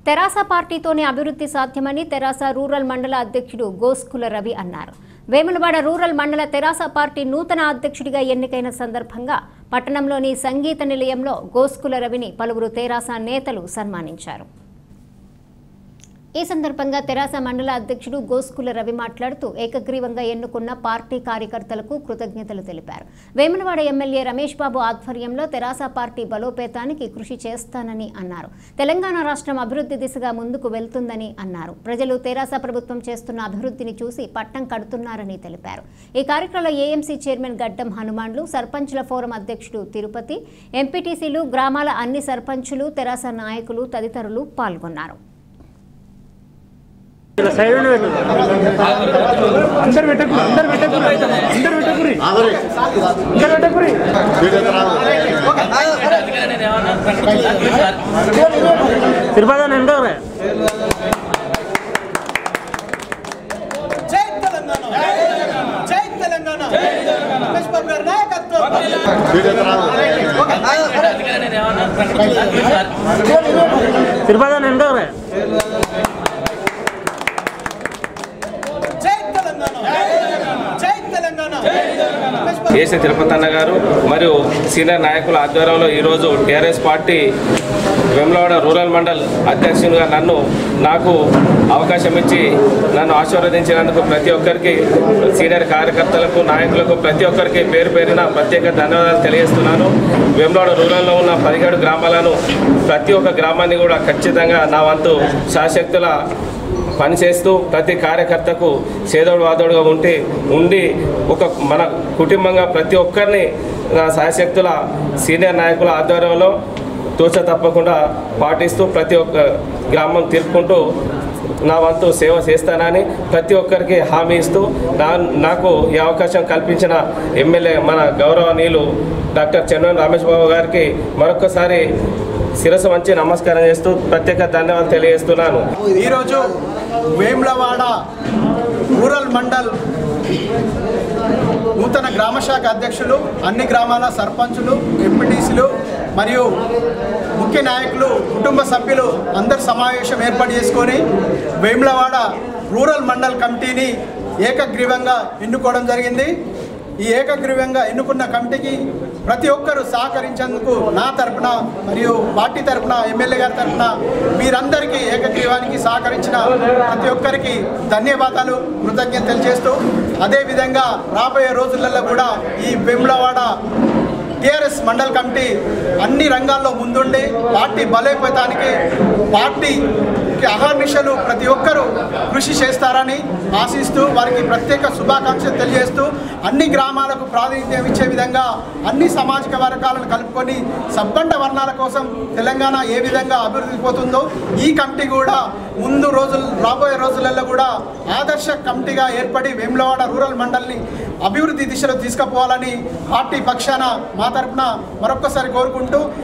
తెరాస పార్టీతోనే అభివృద్ధి సాధ్యమని తెరాస రూరల్ మండల అధ్యక్షుడు గోస్కుల రవి అన్నారు వేములవాడ రూరల్ మండల తెరాస పార్టీ నూతన అధ్యక్షుడిగా ఎన్నికైన సందర్భంగా పట్టణంలోని సంగీత నిలయంలో గోస్కుల రవిని పలువురు తెరాస నేతలు సన్మానించారు ఈ సందర్భంగా తెరాస మండల అధ్యక్షుడు గోస్కుల రవి మాట్లాడుతూ ఏకగ్రీవంగా ఎన్నుకున్న పార్టీ కార్యకర్తలకు కృతజ్ఞతలు తెలిపారు వేములవాడ ఎమ్మెల్యే రమేష్ బాబు ఆధ్వర్యంలో తెరాస పార్టీ బలోపేతానికి కృషి చేస్తానని అన్నారు తెలంగాణ రాష్ట్రం అభివృద్ధి దిశగా ముందుకు వెళ్తుందని అన్నారు ప్రజలు తెరాస ప్రభుత్వం చేస్తున్న అభివృద్ధిని చూసి పట్టం కడుతున్నారని తెలిపారు ఈ కార్యక్రమంలో ఏఎంసీ చైర్మన్ గడ్డం హనుమాన్లు సర్పంచుల ఫోరం అధ్యక్షుడు తిరుపతి ఎంపీటీసీలు గ్రామాల అన్ని సర్పంచులు తెరాస నాయకులు తదితరులు పాల్గొన్నారు ఇలా సైడ్ ఉండి పెట్టు. అందరు పెట్టకు అందరు పెట్టకురి అందరు పెట్టకురి అందరు పెట్టకురి తిరుపతి వెనక రా. జై తెలంగాణ జై తెలంగాణ రమేష్ బాబు గారి నాయకత్వం తిరుపతి వెనక రా. జై తెలంగాణ జై తెలంగాణ రమేష్ బాబు ఏసీ తిరుపతి అన్న గారు మరియు సీనియర్ నాయకుల ఆధ్వర్యంలో ఈరోజు TRS party Vemulawada rural mandal అధ్యక్షునిగా నన్ను నాకు అవకాశం ఇచ్చి నన్ను ఆశీర్వదించినందుకు ప్రతి ఒక్కరికి సీనియర్ కార్యకర్తలకు నాయకులకు ప్రతి ఒక్కరికి పేరు పేరున ప్రత్యేక ధన్యవాదాలు తెలియజేస్తున్నాను వెమ్లవాడ రూరల్లో ఉన్న పదిహేడు గ్రామాలను ప్రతి ఒక్క గ్రామాన్ని కూడా ఖచ్చితంగా నా వంతు శాశక్తుల పనిచేస్తూ ప్రతి కార్యకర్తకు చేదోడు వాదోడుగా ఉంటే ఉండి ఒక మన కుటుంబంగా ప్రతి ఒక్కరిని నా సాయశక్తుల సీనియర్ నాయకుల ఆధ్వర్యంలో తూచ తప్పకుండా పాటిస్తూ ప్రతి ఒక్క గ్రామం తిరుపుకుంటూ నా వంతు సేవ చేస్తానని ప్రతి ఒక్కరికి హామీ ఇస్తూ నా నాకు ఈ అవకాశం కల్పించిన ఎమ్మెల్యే మన గౌరవనీయులు డాక్టర్ చెన్నన్ రమేష్ బాబు గారికి మరొకసారి శిరస్సు వంచి నమస్కారం చేస్తూ ప్రత్యేక ధన్యవాదాలు తెలియజేస్తున్నాను ఈరోజు వేములవాడ రూరల్ మండల్ నూతన గ్రామశాఖ అధ్యక్షులు అన్ని గ్రామాల సర్పంచులు ఎంపీటీసీలు మరియు ముఖ్య నాయకులు కుటుంబ సభ్యులు అందరు సమావేశం ఏర్పాటు చేసుకొని వేములవాడ రూరల్ మండల్ కమిటీని ఏకగ్రీవంగా ఎన్నుకోవడం జరిగింది ఈ ఏకగ్రీవంగా ఎన్నుకున్న కమిటీకి ప్రతి ఒక్కరూ సహకరించేందుకు నా తరపున మరియు పార్టీ తరపున ఎమ్మెల్యే గారి తరపున మీరందరికీ ఏకగ్రీవానికి సహకరించిన ప్రతి ఒక్కరికి ధన్యవాదాలు కృతజ్ఞతలు తెలియజేస్తూ అదేవిధంగా రాబోయే రోజులలో కూడా ఈ వెమ్లవాడ టిఆర్ఎస్ మండల్ కమిటీ అన్ని రంగాల్లో ముందుండి పార్టీ బలోపేతానికి పార్టీకి అహర్నిశలు ప్రతి ఒక్కరూ కృషి చేస్తారని ఆశిస్తూ వారికి ప్రత్యేక శుభాకాంక్షలు తెలియజేస్తూ అన్ని గ్రామాలకు ప్రాతినిధ్యం ఇచ్చే విధంగా అన్ని సామాజిక వర్గాలను కలుపుకొని సబ్బండ వర్ణాల కోసం తెలంగాణ ఏ విధంగా అభివృద్ధి పోతుందో ఈ కమిటీ కూడా ముందు రోజులు రాబోయే రోజులలో కూడా ఆదర్శ కమిటీగా ఏర్పడి వేములవాడ రూరల్ మండల్ని అభివృద్ధి దిశలో తీసుకుపోవాలని పార్టీ పక్షాన మా తరపున మరొక్కసారి కోరుకుంటూ